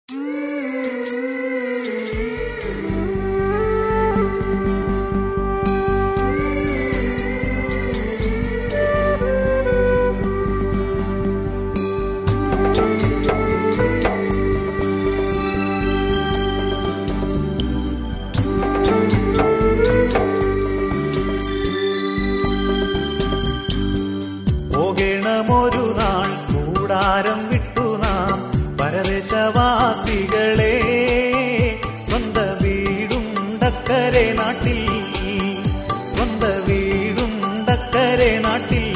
പോകണമൊരു നാൾ കൂടാരം വിട്ടു നാം പരദേശവാസികളെ സ്വന്ത വീടുണ്ടക്കരെ നാട്ടിൽ സ്വന്ത വീടുണ്ടക്കരെ നാട്ടിൽ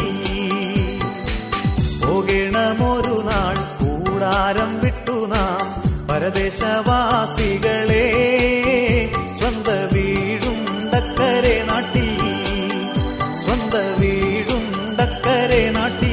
പോകണമൊരു നാൾ കൂടാരം വിട്ടു നാം പരദേശവാസികളെ സ്വന്ത വീടുണ്ടക്കരെ നാട്ടിൽ സ്വന്ത വീടുണ്ടക്കരെ നാട്ടിൽ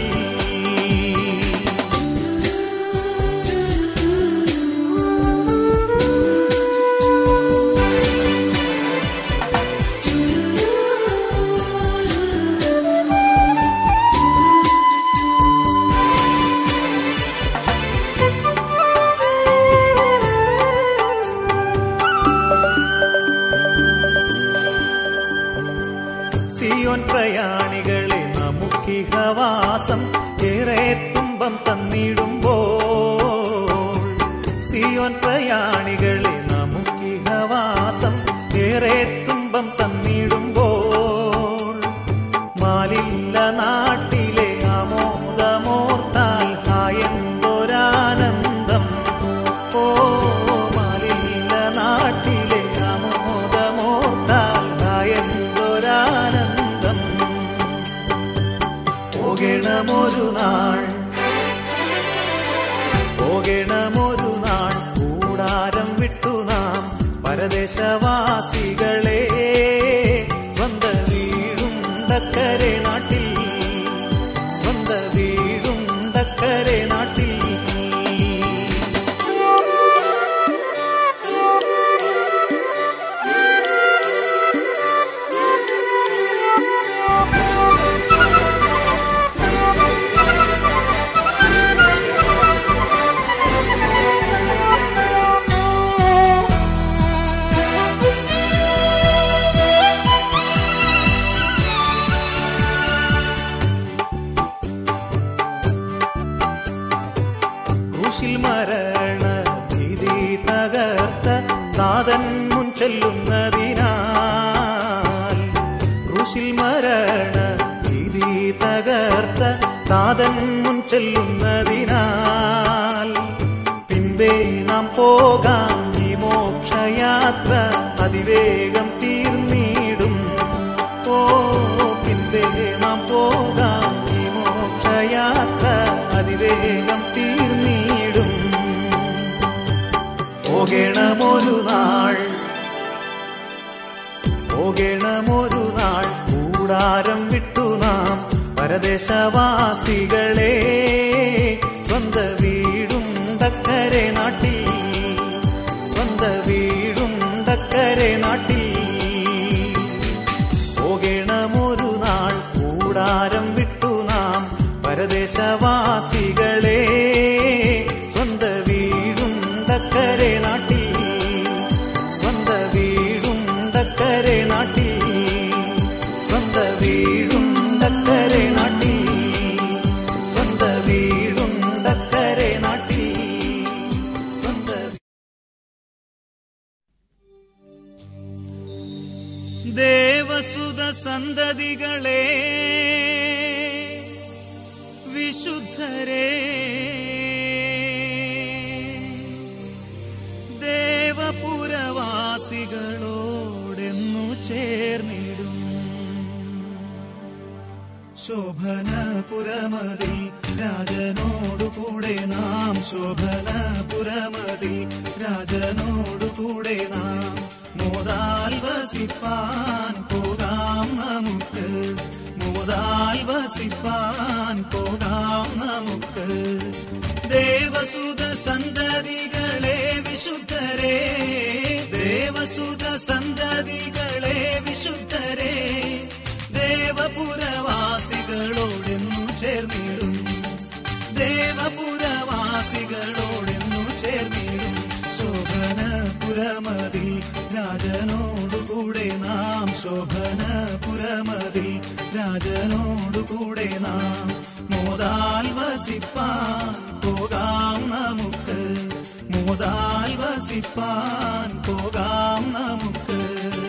സിയോൻ പ്രയാണികളെ നമുക്കിഹവാസം ഏറെ തുമ്പം തന്നിടുമ്പോൾ സിയോൻ പ്രയാണികളെ നമുക്കിഹവാസം ഏറെ തുമ്പം തന്നിടുമ്പോൾ മാലില്ല നാട്ടിലെ ആമോദമോർത്താൽ ഹായെന്തൊരാനന്ദം ഓ മാലില്ല നാട്ടിലെ ആമോദമോർത്താൽ ഹായെന്തൊരാനന്ദം പോകണമൊരു നാൾ പോകണമൊരു നാൾ കൂടാരം വിട്ടു നാം പരദേശവാസികളെ സ്വന്ത വീടുണ്ടക്കരെ നാട്ടിൽ സ്വന്ത വീടുണ്ടക്കരെ നാട്ടിൽ ക്രൂശിൽ മരണ ഭീതി തകർത്ത നാഥൻ മുൻ ചെല്ലുന്നതിനാൽ ക്രൂശിൽ മരണ ഭീതി തകർത്ത നാഥൻ മുൻ ചെല്ലുന്നതിനാൽ പിൻപേ നാം പോകാം ഈ മോക്ഷയാത്ര അതിവേഗം തീർന്നിടും ഓ പിൻപേ നാം പോകാം ഈ മോക്ഷയാത്ര അതിവേഗം തീർന്നിടും പോകണമൊരു നാൾ പോകണമൊരു നാൾ കൂടാരം വിട്ടു നാം പരദേശവാസികളെ സ്വന്ത വീടുണ്ടക്കരെ നാട്ടിൽ സ്വന്ത വീടുണ്ടക്കരെ നാട്ടിൽ പോകണമൊരു നാൾ കൂടാരം വിട്ടു നാം പരദേശവാസികളെ സ്വന്ത വീടുണ്ടക്കരെ നാട്ടിൽ സ്വന്ത വീടുണ്ടക്കരെ നാട്ടിൽ സ്വന്ത വീടുണ്ടക്കരെ നാട്ടിൽ സ്വന്ത വീടുണ്ടക്കരെ നാട്ടിൽ സ്വന്ത ദേവസുത സന്തതികളെ വിശുദ്ധരെ ദേവപുരവാസികളോടെന്നു ചേർന്നിടും ശോഭനപുരമതിൽ രാജനോടുകൂടെ നാം ശോഭനപുരമതിൽ രാജനോടുകൂടെ നാം മോതാൽ വസിപ്പാൻ പോകാം നമുക്ക് മോതാൽ വസിപ്പാൻ പോകാം നമുക്ക് ദേവസുത സന്തതികളെ വിശുദ്ധരെ ദേവസുത സന്തതികളെ വിശുദ്ധരെ ദേവപുരവാസികളോടെന്നു ചേർന്നിടും ദേവപുരവാസികളോടെന്നു ചേർന്നിടും പുരമതിൽ രാജനോടുകൂടെ നാം ശോഭന പുരമതിൽ രാജനോടുകൂടെ നാം മോതാൽ വസിപ്പാൻ പോകാം നമുക്ക് മോതാൽ വസിപ്പാൻ പോകാം നമുക്ക്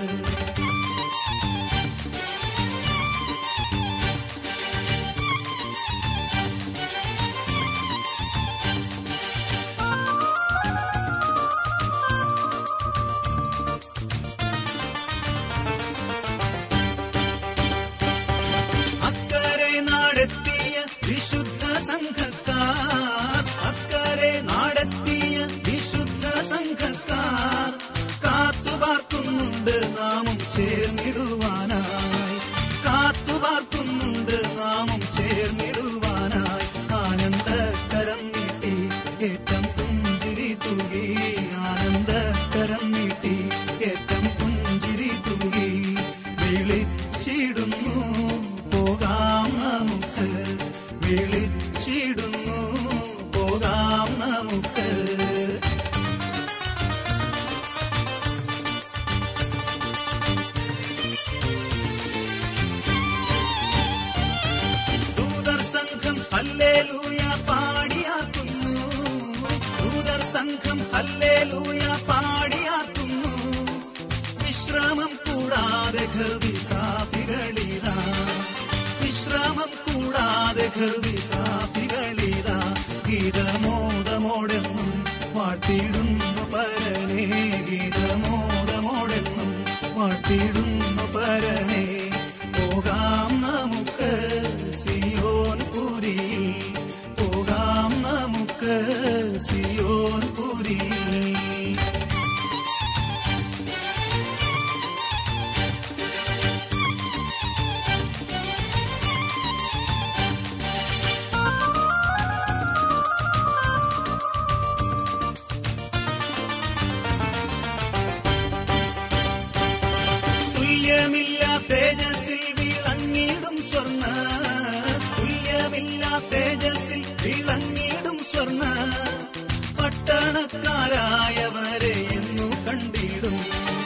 അക്കരെ നാടെത്തിയ വിശുദ്ധ സംഘക്കാർ അക്കരെ നാടെത്തിയ വിശുദ്ധ സംഘക്കാർ കാത്തുപാർക്കുന്നുണ്ട് നാമും ചേർന്നിടുവാനായി കാത്തുപാർക്കുന്നുണ്ട് നാമും ചേർന്നിടുവാനായി ആനന്ദകരം നീട്ടി ഏറ്റം പുഞ്ചിരി തൂകി ആനന്ദകരം നീട്ടി ഏറ്റം പുഞ്ചിരി തൂകി വിളിച്ചിടുന്നു പോകാം നമുക്ക് വിളിച്ചിടുന്നു പോകാം നമുക്ക് ദൂതർ സംഘം ഹല്ലേലൂയ പാടിയാക്കുന്നു ദൂതർ സംഘം ഹല്ലേലൂയ പാടിയാക്കുന്നു വിശ്രമം കൂടാതെ ഖർവിസാഫികളിതാ വിശ്രമം കൂടാതെ ഖർവിസാഫികളിതാ ഗീതമോദമോടെന്നും വാഴ്ത്തിയിടുന്നു പരനെ ഗീതമോദമോടെന്നും വാഴ്ത്തിയിടുന്നു പരനെ പോകാം നമുക്ക് സിയോൻ പുരിയിൽ പോകാം നമുക്ക് സിയോൻ പുരിയിൽ തുല്യമില്ല തേജസ്സിൽ വിളങ്ങിടും സ്വർണ്ണ തുല്യമില്ല തേജസ്സിൽ വിളങ്ങിടും സ്വർണ്ണ പട്ടണക്കാരായവരെ എന്നു കണ്ടിടും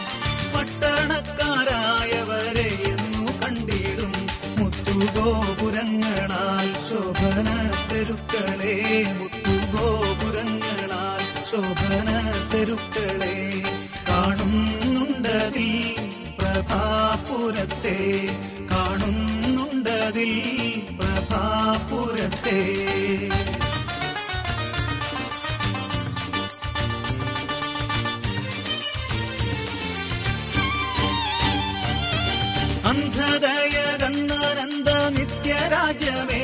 പട്ടണക്കാരായവരെ എന്നു കണ്ടിടും മുത്തുഗോപുരങ്ങളാൽ ശോഭന തെരുക്കളെ മുത്തുഗോപുരങ്ങളാൽ ശോഭന തെരുക്കളെ കാണുന്നുണ്ടതിൽ പ്രഭാപുരത്തെ കാണുന്നുണ്ടതിൽ പ്രഭാപുരത്തെ അന്ധതയകന്നനന്ദ നിത്യരാജ്യമേ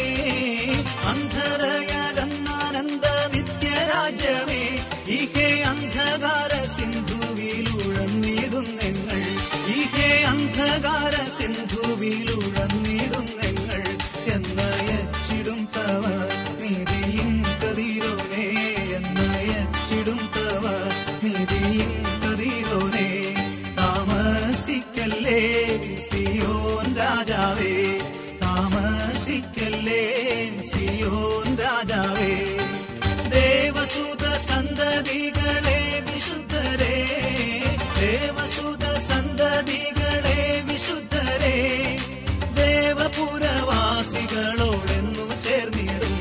അന്ധതയകന്നനന്ദ നിത്യരാജ്യമേ ഇഹേ അന്ധകാര സിന്ധുവിലുഴന്നിടും നിങ്ങൾ ഇഹേ അന്ധകാര സിന്ധുവിലുഴന്നിടും നിങ്ങൾ എന്നയച്ചിടും തവ നിധിയിൻ കതിരോനെ എന്നയച്ചിടും തവ നിധിയിൻ കതിരോനെ താമസിക്കല്ലേ സിയോൻ രാജാവേ താമസിക്കല്ലേ സിയോൻ രാജാവേ ദേവസുത സന്തതികളെ വിശുദ്ധരെ ദേവസുത സന്തതികളെ വിശുദ്ധരെ ദേവപുരവാസികളോടെന്നു ചേർന്നിടും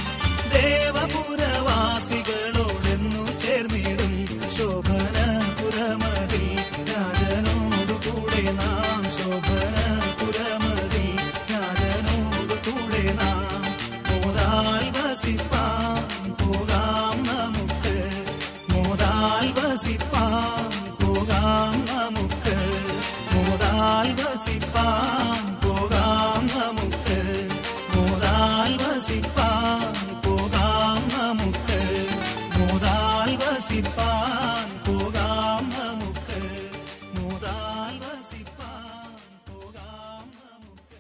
ദേവപുരവാസികളോടെന്നു ചേർന്നിടും ശോഭന പുരമതിൽ രാജനോടു കൂടെ നാം ശോഭന പുരമതിൽ രാജനോടു കൂടെ നാം മോതാൽ വസിപ്പാൻ പോകാം നമുക്ക് മോതാൽ വസിപ്പാൻ പോകാം നമുക്ക് മോതാൽ വസിപ്പാൻ പോകാം നമുക്ക് മോതാൽ വസിപ്പാൻ പോകാം നമുക്ക് മോതാൽ വസിപ്പാൻ പോകാം നമുക്ക് മോതാൽ വസിപ്പാൻ പോകാം നമുക്ക്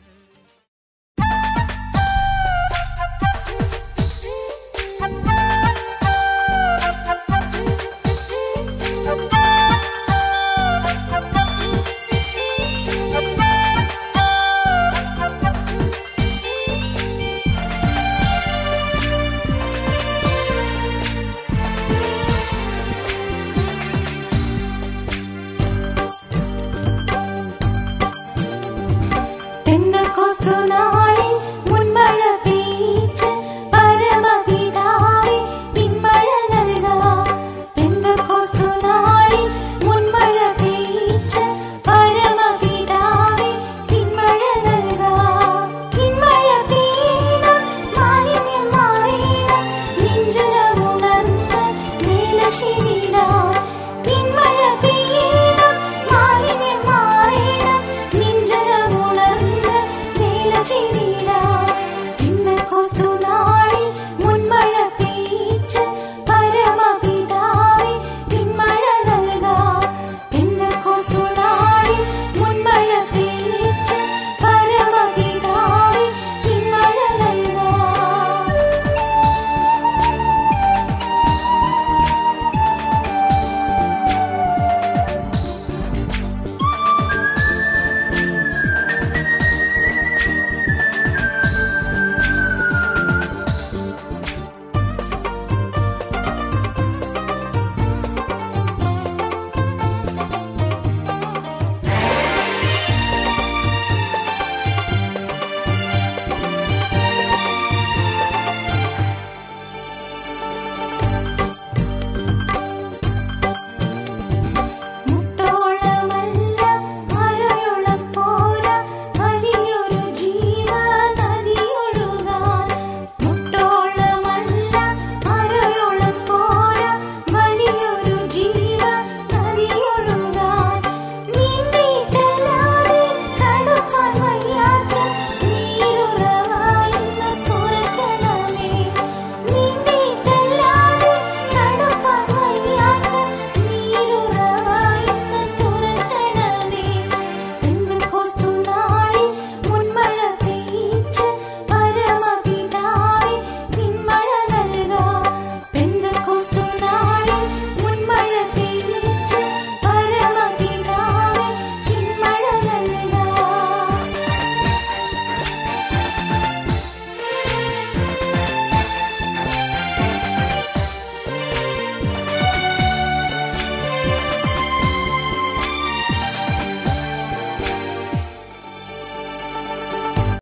Thank കാശിനിലാ